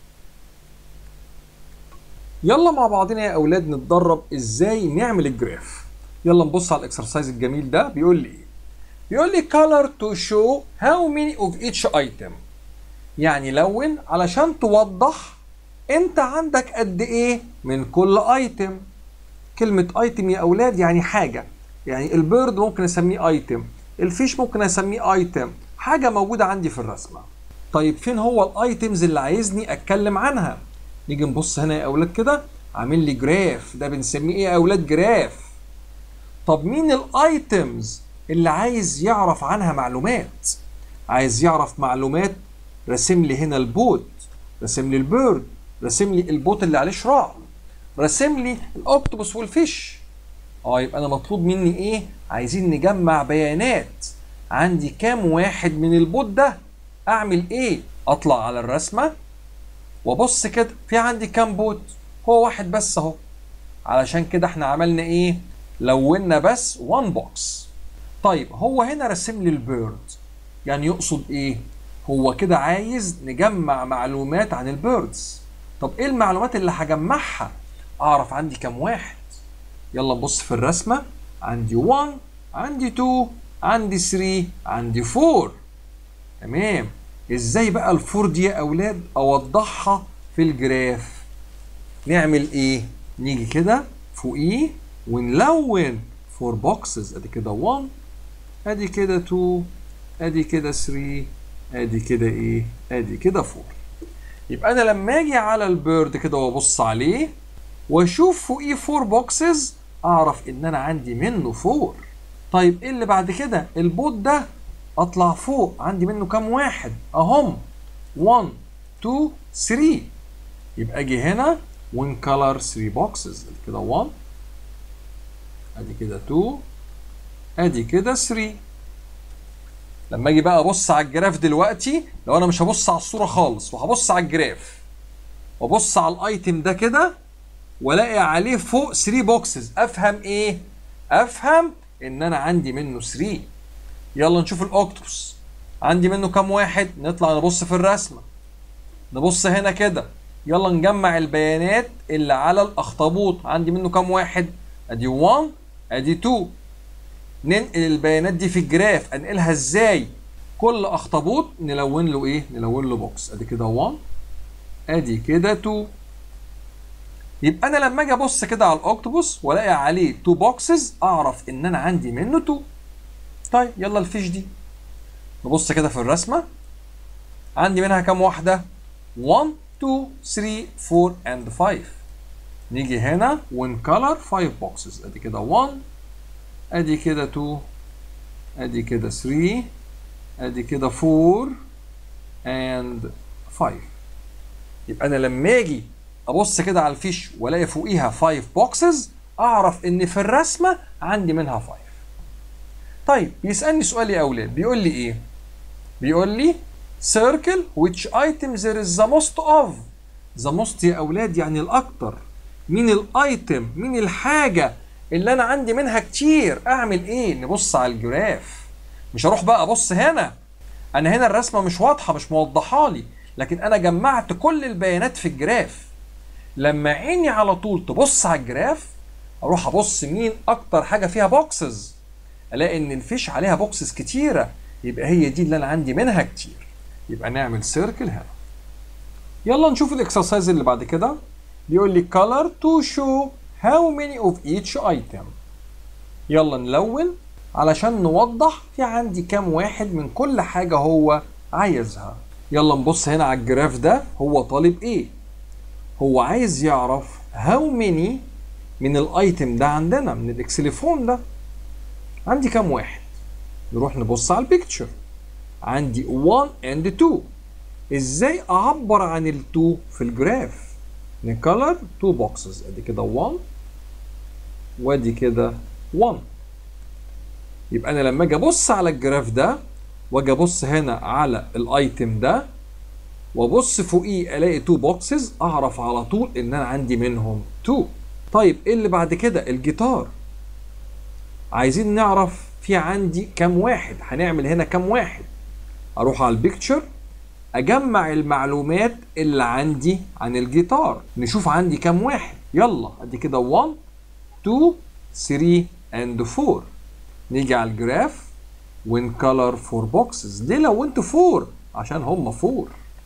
يلا مع بعضنا يا اولاد نتدرب ازاي نعمل الجراف يلا نبص على الاكسرسايز الجميل ده بيقول لي ايه بيقول لي color to show how many of each item يعني لون علشان توضح انت عندك قد ايه من كل ايتم كلمة ايتم يا اولاد يعني حاجة يعني البيرد ممكن اسميه ايتم الفيش ممكن اسميه ايتم حاجة موجودة عندي في الرسمة طيب فين هو الايتمز اللي عايزني اتكلم عنها نيجي نبص هنا يا اولاد كده عامل لي جراف ده بنسميه ايه يا اولاد جراف طب مين الايتمز اللي عايز يعرف عنها معلومات عايز يعرف معلومات رسم لي هنا البوت رسم لي البيرد رسم لي البوت اللي عليه شراع رسم لي الاوكتوبوس والفيش اه يبقى انا مطلوب مني ايه عايزين نجمع بيانات عندي كام واحد من البوت ده اعمل ايه اطلع على الرسمه وابص كده في عندي كام بوت هو واحد بس اهو علشان كده احنا عملنا ايه لونا بس وان بوكس طيب هو هنا رسم لي البيرد يعني يقصد ايه هو كده عايز نجمع معلومات عن البيردز طب ايه المعلومات اللي هجمعها اعرف عندي كام واحد يلا نبص في الرسمه عندي 1 عندي 2 عندي 3 عندي 4 تمام ازاي بقى الفور دي يا اولاد اوضحها في الجراف نعمل ايه نيجي كده فوقيه ونلون فور بوكسز ادي كده 1 ادي كده 2 ادي كده 3 ادي كده ايه ادي كده 4 يبقى انا لما اجي على البيرد كده وابص عليه واشوف فوقيه 4 بوكسز اعرف ان انا عندي منه 4 طيب ايه اللي بعد كده البوت ده اطلع فوق عندي منه كام واحد اهم 1 2 3 يبقى اجي هنا ونكلر 3 بوكسز كده 1 ادي كده 2 ادي كده 3 لما اجي بقى ابص على الجراف دلوقتي لو انا مش هبص على الصوره خالص وهبص على الجراف وابص على الايتم ده كده والاقي عليه فوق 3 بوكسز افهم ايه افهم ان انا عندي منه 3 يلا نشوف الاوكتوبس عندي منه كام واحد نطلع نبص في الرسمه نبص هنا كده يلا نجمع البيانات اللي على الاخطبوط عندي منه كام واحد ادي 1 ادي 2 ننقل البيانات دي في الجراف انقلها ازاي كل اخطبوط نلون له ايه نلون له بوكس ادي كده 1 ادي كده 2 يبقى انا لما اجي ابص كده على الاوكتوبوس والاقي عليه 2 بوكسز اعرف ان انا عندي منه 2 طيب يلا الفيش دي نبص كده في الرسمه عندي منها كام واحده 1 2 3 4 and 5 نيجي هنا ونكلر 5 بوكسز ادي كده 1 ادي كده 2 ادي كده 3 ادي كده 4 and 5 يبقى انا لما اجي ابص كده على الفيش والاقي فوقيها 5 بوكسز اعرف ان في الرسمه عندي منها 5 طيب بيسالني سؤال يا اولاد بيقول لي ايه بيقول لي circle which item there is the most of the most يا اولاد يعني الاكتر مين الايتم مين الحاجه اللي انا عندي منها كتير اعمل ايه نبص على الجراف مش هروح بقى ابص هنا انا هنا الرسمه مش واضحه مش موضحه لي لكن انا جمعت كل البيانات في الجراف لما عيني على طول تبص على الجراف اروح ابص مين اكتر حاجه فيها بوكسز الاقي ان الفيش عليها بوكسز كتيره يبقى هي دي اللي انا عندي منها كتير يبقى نعمل سيركل هنا يلا نشوف الاكسرسايز اللي بعد كده بيقول لي color to show how many of each item يلا نلون علشان نوضح في عندي كام واحد من كل حاجة هو عايزها يلا نبص هنا على الجراف ده هو طالب ايه هو عايز يعرف how many من الايتم ده عندنا من الاكسليفون ده عندي كام واحد نروح نبص على البيكتشر عندي 1 and 2 ازاي اعبر عن ال 2 في الجراف نكلر 2 بوكسز ادي كده 1 وادي كده 1 يبقى انا لما اجي ابص على الجراف ده واجي ابص هنا على الايتم ده وابص فوقيه الاقي 2 بوكسز اعرف على طول ان انا عندي منهم 2 طيب ايه اللي بعد كده الجيتار عايزين نعرف في عندي كام واحد هنعمل هنا كام واحد اروح على البيكتشر اجمع المعلومات اللي عندي عن الجيتار نشوف عندي كام واحد يلا ادي كده 1 2 3 and 4 نيجي على الجراف ونكلر 4 بوكسز ليه لو انتوا 4 عشان هم 4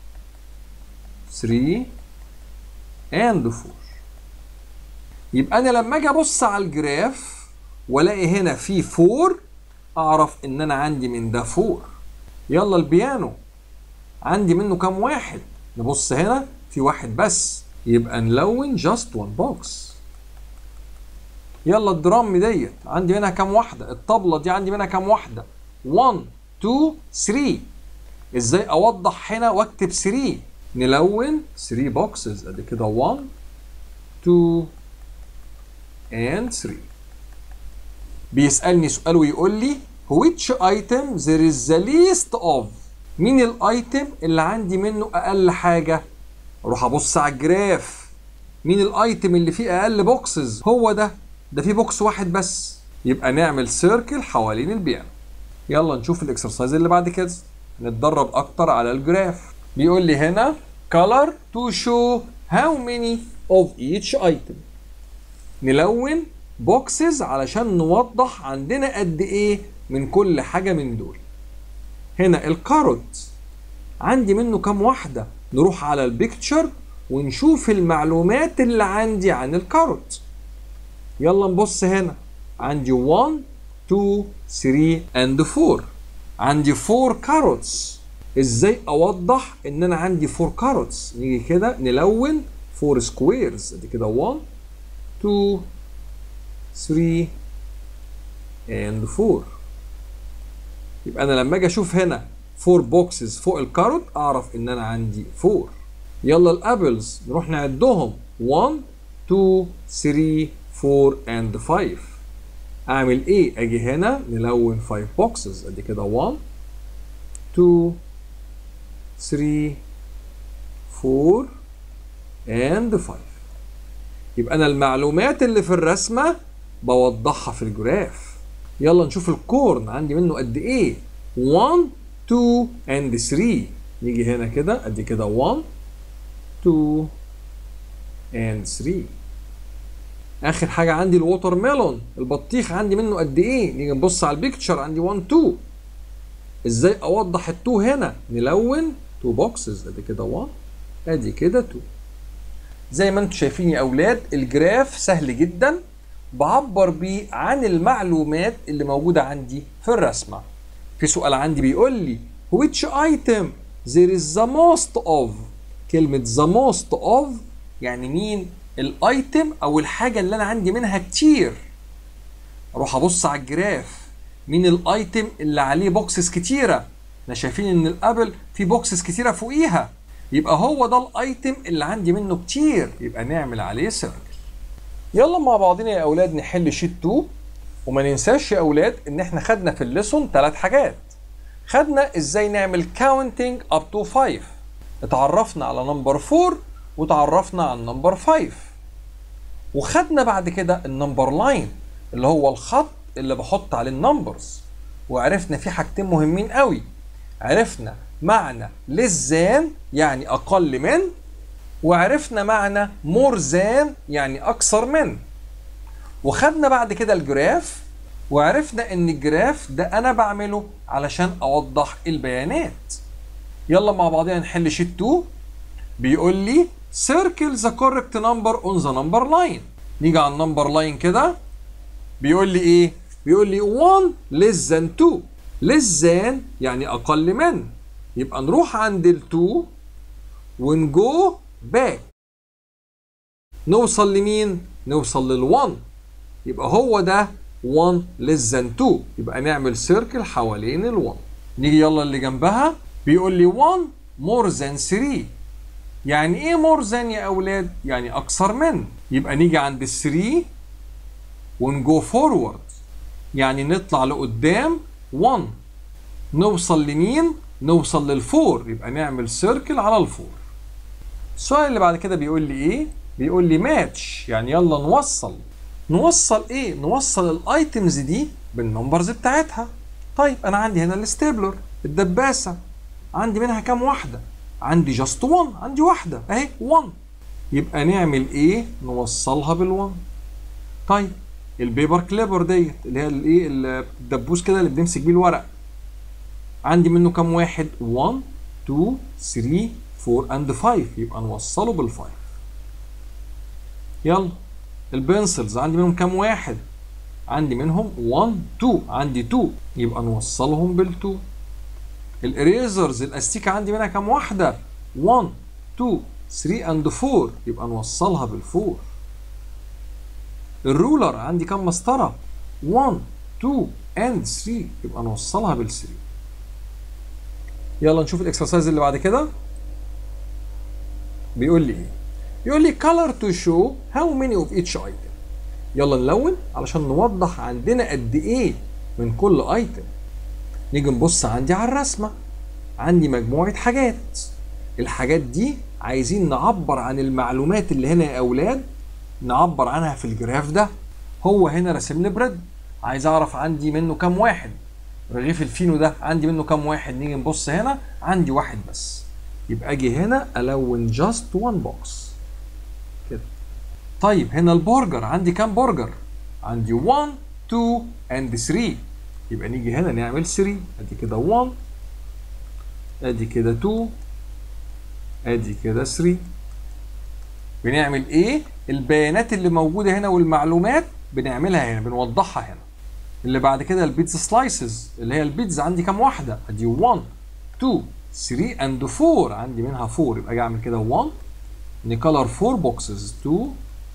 3 and 4 يبقى انا لما اجي ابص على الجراف والاقي هنا في 4 اعرف ان انا عندي من ده 4 يلا البيانو عندي منه كام واحد نبص هنا في واحد بس يبقى نلون جاست وان بوكس يلا الدرام ديت عندي منها كام واحده الطبله دي عندي منها كام واحده 1 2 3 ازاي اوضح هنا واكتب 3 نلون 3 بوكسز ادي كده 1 2 and 3 بيسالني سؤال ويقول لي which item there is the least of مين الايتم اللي عندي منه اقل حاجه اروح ابص على الجراف مين الايتم اللي فيه اقل بوكسز هو ده ده فيه بوكس واحد بس يبقى نعمل سيركل حوالين البيانو يلا نشوف الاكسرسايز اللي بعد كده نتدرب اكتر على الجراف بيقول لي هنا color to show how many of each item نلون بوكسز علشان نوضح عندنا قد ايه من كل حاجة من دول هنا الكاروت عندي منه كام واحدة نروح على البيكتشر ونشوف المعلومات اللي عندي عن الكاروت يلا نبص هنا عندي 1 2 3 and 4 عندي 4 كاروتس ازاي اوضح ان انا عندي 4 كاروتس نيجي كده نلون 4 سكويرز ادي كده 1 2 3 and 4 يبقى انا لما اجي اشوف هنا 4 بوكسز فوق الكاروت اعرف ان انا عندي 4 يلا الابلز نروح نعدهم 1 2 3 4 and 5 اعمل ايه اجي هنا نلون 5 بوكسز ادي كده 1 2 3 4 and 5 يبقى انا المعلومات اللي في الرسمه بوضحها في الجراف يلا نشوف الكورن عندي منه قد ايه 1 2 and 3 نيجي هنا كده ادي كده 1 2 and 3 اخر حاجه عندي الووتر ميلون البطيخ عندي منه قد ايه نيجي نبص على البيكتشر عندي 1 2 ازاي اوضح التو هنا نلون 2 بوكسز ادي كده 1 ادي كده 2 زي ما انتم شايفين يا اولاد الجراف سهل جدا بعبر بيه عن المعلومات اللي موجوده عندي في الرسمه في سؤال عندي بيقول لي which item there is the most of كلمه the most of يعني مين الايتم او الحاجه اللي انا عندي منها كتير اروح ابص على الجراف مين الايتم اللي عليه بوكسز كتيره احنا شايفين ان الابل في بوكسز كتيره فوقيها يبقى هو ده الايتم اللي عندي منه كتير يبقى نعمل عليه سيركل يلا مع بعضنا يا اولاد نحل شيت 2 وما ننساش يا اولاد ان احنا خدنا في الليسون ثلاث حاجات خدنا ازاي نعمل كاونتنج اب تو 5 اتعرفنا على نمبر 4 وتعرفنا على النمبر 5 وخدنا بعد كده النمبر لاين اللي هو الخط اللي بحط عليه النمبرز وعرفنا فيه حاجتين مهمين قوي عرفنا معنى للزان يعني اقل من وعرفنا معنى مور زان يعني اكثر من وخدنا بعد كده الجراف وعرفنا ان الجراف ده انا بعمله علشان اوضح البيانات يلا مع بعضنا نحل شيت 2 بيقول لي circle the correct number on the number line نيجي على النمبر لاين كده بيقول لي ايه بيقول لي 1 less than 2 less than يعني اقل من يبقى نروح عند ال 2 ونجو باك نوصل لمين نوصل لل 1 يبقى هو ده 1 less than 2 يبقى نعمل سيركل حوالين ال 1 نيجي يلا اللي جنبها بيقول لي 1 more than 3 يعني ايه more than يا اولاد يعني اكثر من يبقى نيجي عند ال 3 ونجو فورورد يعني نطلع لقدام 1 نوصل لمين نوصل للفور يبقى نعمل سيركل على الفور السؤال اللي بعد كده بيقول لي ايه بيقول لي ماتش يعني يلا نوصل نوصل ايه نوصل الايتمز دي بالنمبرز بتاعتها طيب انا عندي هنا الستيبلر الدباسه عندي منها كام واحده عندي جاست 1 عندي واحده اهي 1 يبقى نعمل ايه نوصلها بال1 طيب البيبر كليبر ديت اللي هي الايه الدبوس كده اللي بنمسك بيه الورق عندي منه كام واحد 1 2 3 4 اند 5 يبقى نوصله بال5 يلا البنسلز عندي منهم كام واحد عندي منهم 1 2 عندي 2 يبقى نوصلهم بال2 الاريزرز الاستيكه عندي منها كام واحده 1 2 3 اند 4 يبقى نوصلها بال4 الرولر عندي كام مسطره 1 2 اند 3 يبقى نوصلها بال3 يلا نشوف الاكسرسايز اللي بعد كده بيقول لي ايه بيقول لي color to show how many of each item يلا نلون علشان نوضح عندنا قد ايه من كل ايتم نيجي نبص عندي على الرسمه عندي مجموعه حاجات الحاجات دي عايزين نعبر عن المعلومات اللي هنا يا اولاد نعبر عنها في الجراف ده هو هنا راسم لي بريد عايز اعرف عندي منه كام واحد رغيف الفينو ده عندي منه كام واحد نيجي نبص هنا عندي واحد بس يبقى اجي هنا الون جاست وان بوكس كده طيب هنا البرجر عندي كام برجر عندي 1 2 اند 3 يبقى نيجي هنا نعمل 3 ادي كده 1 ادي كده 2 ادي كده 3 بنعمل ايه البيانات اللي موجوده هنا والمعلومات بنعملها هنا بنوضحها هنا اللي بعد كده البيتزا سلايسز اللي هي البيتزا عندي كام واحده ادي 1 2 3 اند 4 عندي منها 4 يبقى اجي اعمل كده 1 نكلر 4 بوكسز 2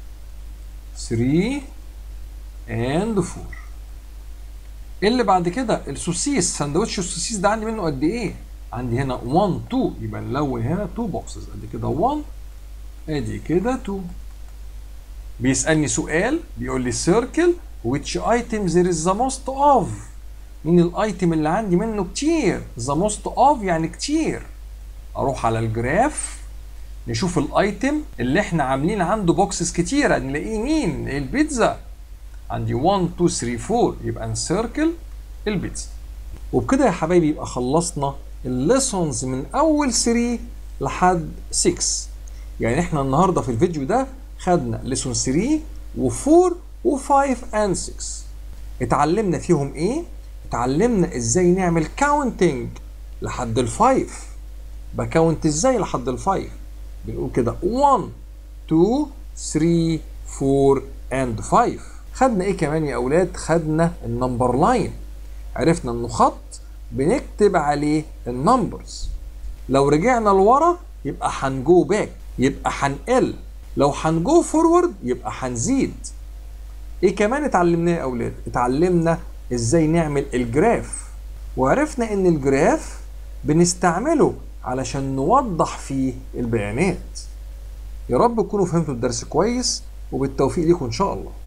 3 اند 4 اللي بعد كده السوسيس سندوتش السوسيس ده عندي منه قد ايه عندي هنا 1 2 يبقى نلون هنا 2 بوكسز ادي كده 1 ادي كده 2 بيسالني سؤال بيقول لي circle which item there is the most of مين الايتم اللي عندي منه كتير the most of يعني كتير اروح على الجراف نشوف الايتم اللي احنا عاملين عنده بوكسز كتيرة نلاقيه مين البيتزا عندي 1 2 3 4 يبقى نسيركل البيتزا وبكده يا حبايبي يبقى خلصنا الليسونز من اول 3 لحد 6 يعني احنا النهارده في الفيديو ده خدنا ليسون 3 و4 و5 and 6 اتعلمنا فيهم ايه اتعلمنا ازاي نعمل كاونتنج لحد الفايف بكاونت ازاي لحد الفايف بنقول كده 1 2 3 4 and 5 خدنا ايه كمان يا اولاد خدنا النمبر لاين عرفنا انه خط بنكتب عليه النمبرز لو رجعنا لورا يبقى هنجو باك يبقى هنقل لو هنجو فورورد يبقى هنزيد ايه كمان اتعلمناه يا اولاد اتعلمنا ازاي نعمل الجراف وعرفنا ان الجراف بنستعمله علشان نوضح فيه البيانات يا رب تكونوا فهمتوا الدرس كويس وبالتوفيق ليكم ان شاء الله